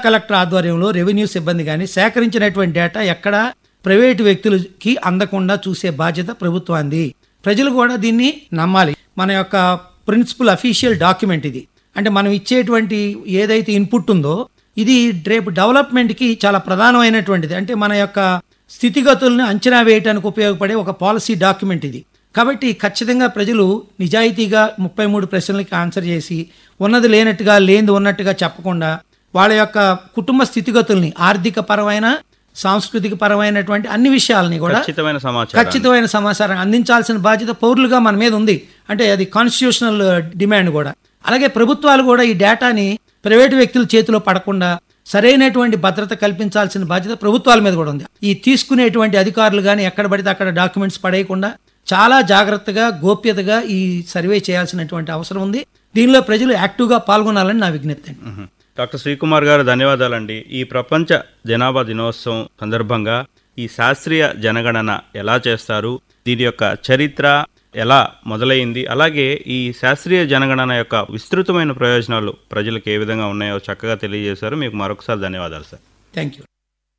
Collector ఆధ్వర్యంలో revenue సిబ్బంది కానీ సేకరించినటువంటి డేటా ఎక్కడ ప్రైవేటు వ్యక్తులకి అందకుండా చూసే బాధ్యత ప్రభుత్వాన్ని ప్రజలు కూడా దీన్ని నమ్మాలి మన యొక్క ప్రిన్సిపల్ అఫీషియల్ డాక్యుమెంట్ ఇది అంటే మనం ఇచ్చేటువంటి ఏదైతే ఇన్పుట్ ఉందో ఇది రేపు డెవలప్మెంట్కి చాలా ప్రధానమైనటువంటిది అంటే మన యొక్క స్థితిగతుల్ని అంచనా వేయడానికి ఉపయోగపడే ఒక పాలసీ డాక్యుమెంట్ ఇది కాబట్టి ఖచ్చితంగా ప్రజలు నిజాయితీగా ముప్పై మూడు ప్రశ్నలకి ఆన్సర్ చేసి ఉన్నది లేనట్టుగా లేనిది ఉన్నట్టుగా చెప్పకుండా వాళ్ళ యొక్క కుటుంబ స్థితిగతుల్ని ఆర్థిక పరమైన సాంస్కృతిక పరమైనటువంటి అన్ని విషయాలని కూడా ఖచ్చితమైన సమాచారం ఖచ్చితమైన సమాచారం అందించాల్సిన బాధ్యత పౌరులుగా మన మీద ఉంది అంటే అది కాన్స్టిట్యూషనల్ డిమాండ్ కూడా అలాగే ప్రభుత్వాలు కూడా ఈ డేటాని ప్రైవేటు వ్యక్తుల చేతిలో పడకుండా సరైనటువంటి భద్రత కల్పించాల్సిన బాధ్యత ప్రభుత్వాల మీద కూడా ఉంది ఈ తీసుకునేటువంటి అధికారులు కానీ ఎక్కడ పడితే అక్కడ డాక్యుమెంట్స్ పడేయకుండా చాలా జాగ్రత్తగా గోప్యతగా ఈ సర్వే చేయాల్సినటువంటి అవసరం ఉంది దీనిలో ప్రజలు యాక్టివ్గా పాల్గొనాలని నా విజ్ఞప్తి అండి మ్మ్. డాక్టర్ శ్రీకుమార్ గారు ధన్యవాదాలండి ఈ ప్రపంచ జనాభా దినోత్సవం సందర్భంగా ఈ శాస్త్రీయ జనగణన ఎలా చేస్తారు దీని యొక్క చరిత్ర ఎలా మొదలైంది అలాగే ఈ శాస్త్రీయ జనగణన యొక్క విస్తృతమైన ప్రయోజనాలు ప్రజలకు ఏ విధంగా ఉన్నాయో చక్కగా తెలియజేశారు మీకు మరొకసారి ధన్యవాదాలు సార్ థ్యాంక్ యూ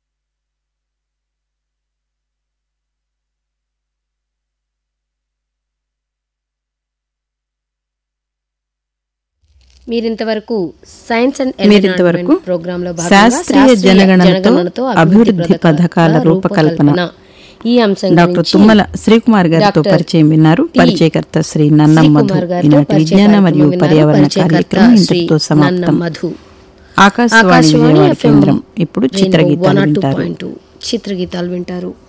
మీరింతవరకు సైన్స్ అండ్ మీరింతవరకు ప్రోగ్రామ్ లో భాగంగా శాస్త్రీయ జనగణనతో అభివృద్ధి పథకాల రూపకల్పన ఈ అంశం డాక్టర్ గురించి తుమ్మల శ్రీకుమార్ గారితో డాక్టర్ పరిచయం విన్నారు టి. పరిచయకర్త శ్రీ నన్నం మధు శ్రీకుమార్ గారితో ఈనాటి పరిచయ విజ్ఞాన మరియు కార్యక్రమం విన్నారు. పర్యావరణ పరిచయకర్త కార్యక్రమం శ్రీ ఇంతటితో సమాప్తం నన్నం మధు ఆకాశవాణి ఆకాశవాణి విజయవాడ ఎఫ్ఎం కేంద్రం ఇప్పుడు చిత్రగీతాలు వన్ వింటారు చిత్రగీతాలు వింటారు